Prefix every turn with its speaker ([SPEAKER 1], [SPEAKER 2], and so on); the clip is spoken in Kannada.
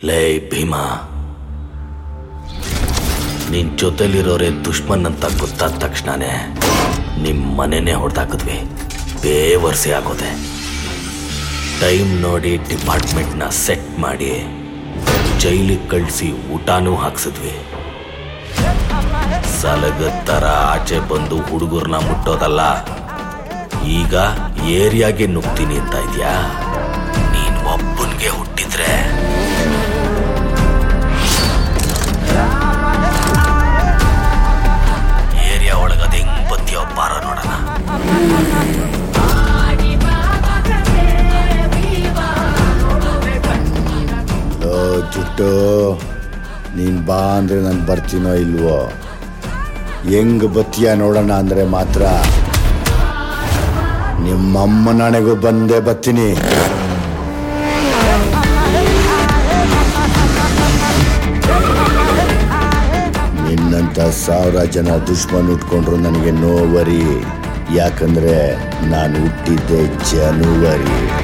[SPEAKER 1] ಲೇ ಭೀಮಾ ನಿನ್ ಜೊತೆಲಿರೋರೆ ದುಶ್ಮನ್ ಅಂತ ಗೊತ್ತಾದ ತಕ್ಷಣನೇ ನಿಮ್ ಮನೆನೇ ಹೊಡೆದಾಕಿದ್ವಿ ಬೇವರ್ಸಿ ಆಗೋದೆ ಟೈಮ್ ನೋಡಿ ಡಿಪಾರ್ಟ್ಮೆಂಟ್ನ ಸೆಟ್ ಮಾಡಿ ಜೈಲಿಗೆ ಕಳಿಸಿ ಊಟನೂ ಹಾಕ್ಸಿದ್ವಿ ಸಲಗದ ಥರ ಆಚೆ ಬಂದು ಹುಡುಗರ್ನ ಮುಟ್ಟೋದಲ್ಲ ಈಗ ಏರಿಯಾಗೆ ನುಗ್ತೀನಿ ಅಂತ ಇದ್ಯಾ ನೀನ್ ಒಬ್ಬನ್ಗೆ ಹುಟ್ಟಿದ್ರೆ ಏರಿಯಾ ಒಳಗದ ಹೆಂಗ್ ಬತ್ತಿಯೋ ಬಾರೋ ನೋಡೋಣ
[SPEAKER 2] ಲೋ ಜುಟ್ಟು ನೀನ್ ಬಾ ಅಂದ್ರೆ ನಾನು ಬರ್ತೀನೋ ಇಲ್ವೋ ಹೆಂಗ್ ಬತ್ತೀಯ ನೋಡೋಣ ಅಂದ್ರೆ ಮಾತ್ರ ನಿಮ್ಮಮ್ಮ ನನಗೂ ಬಂದೇ ಬರ್ತೀನಿ ನಿನ್ನಂತ ಸಾವಿರ ಜನ ದುಶ್ಮನ್ ಉಟ್ಕೊಂಡ್ರು ನನಗೆ ನೋವರಿ ಯಾಕಂದ್ರೆ ನಾನು ಹುಟ್ಟಿದ್ದೆ ಜನವರಿ